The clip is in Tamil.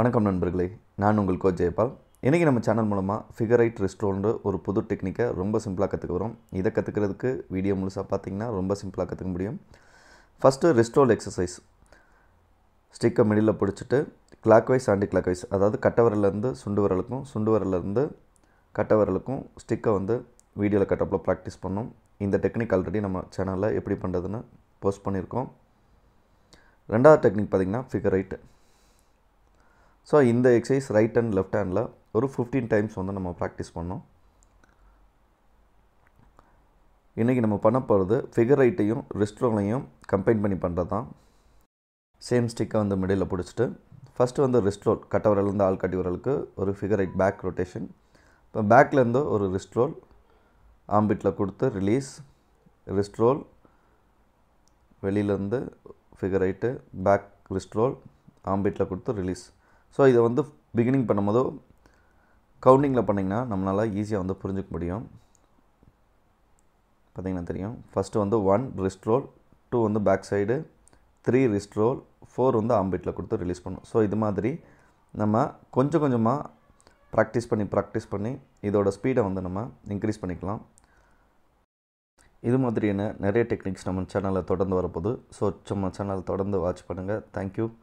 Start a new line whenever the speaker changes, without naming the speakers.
வணக்கம் நண்பர்களே நான் உங்கள் கோச் ஜெயபால் இன்றைக்கி நம்ம சேனல் மூலமாக ஃபிகர் ரைட் ரெஸ்டோன்ற ஒரு புது டெக்னிக்கை ரொம்ப சிம்பிளாக கற்றுக்க வரோம் இதை கற்றுக்கிறதுக்கு வீடியோ முழுசாக பார்த்தீங்கன்னா ரொம்ப சிம்பிளாக கற்றுக்க முடியும் ஃபஸ்ட்டு ரெஸ்டோல் எக்ஸசைஸ் ஸ்டிக்கை மிடில் பிடிச்சிட்டு clockwise anticlockwise அதாவது கட்டை விரல்லேருந்து சுண்டு விரலுக்கும் சுண்டு விரல்லேருந்து கட்டை விரலுக்கும் ஸ்டிக்கை வந்து வீடியோவில் கட்டப்பில் ப்ராக்டிஸ் பண்ணோம் இந்த டெக்னிக் ஆல்ரெடி நம்ம சேனலில் எப்படி பண்ணுறதுன்னு போஸ்ட் பண்ணியிருக்கோம் ரெண்டாவது டெக்னிக் பார்த்திங்கன்னா ஃபிகர் ரைட்டு ஸோ இந்த எக்ஸசைஸ் ரைட் அண்ட் லெஃப்ட் ஹேண்டில் ஒரு ஃபிஃப்டீன் டைம்ஸ் வந்து நம்ம ப்ராக்டிஸ் பண்ணோம் இன்றைக்கி நம்ம பண்ண போகிறது ஃபிகர் ரைட்டையும் ரிஸ்ட்ரோலையும் கம்பைன் பண்ணி பண்ணுறது தான் சேம் ஸ்டிக்கை வந்து மிடில் பிடிச்சிட்டு ஃபஸ்ட்டு வந்து ரிஸ்ட் ரோல் கட்டை விரலேருந்து ஆள் கட்டி விரலுக்கு ஒரு ஃபிகர் ரைட் பேக் ரொட்டேஷன் இப்போ பேக்லேருந்து ஒரு ரிஸ்ட் ரோல் ஆம்பிட்டில் கொடுத்து ரிலீஸ் ரிஸ்ட் ரோல் வெளியிலேருந்து figure right back wrist roll amplitude கொடுத்து ரிலீஸ் ஸோ இதை வந்து பிகினிங் பண்ணும்போது கவுண்டிங்கில் பண்ணிங்கன்னா நம்மளால் ஈஸியாக வந்து புரிஞ்சுக்க முடியும் பார்த்திங்கன்னா தெரியும் ஃபஸ்ட்டு வந்து ஒன் ரிஸ்ட் ரோல் டூ வந்து back side three wrist roll four வந்து ஆம்பிட்டில் கொடுத்து ரிலீஸ் பண்ணும் ஸோ இது மாதிரி நம்ம கொஞ்சம் கொஞ்சமாக ப்ராக்டிஸ் பண்ணி ப்ராக்டிஸ் பண்ணி இதோட ஸ்பீடை வந்து நம்ம இன்க்ரீஸ் பண்ணிக்கலாம் இது மாதிரியான நிறைய டெக்னிக்ஸ் நம்ம சேனலில் தொடர்ந்து வரப்போகுது ஸோ நம்ம சேனல் தொடர்ந்து வாட்ச் பண்ணுங்கள் தேங்க்யூ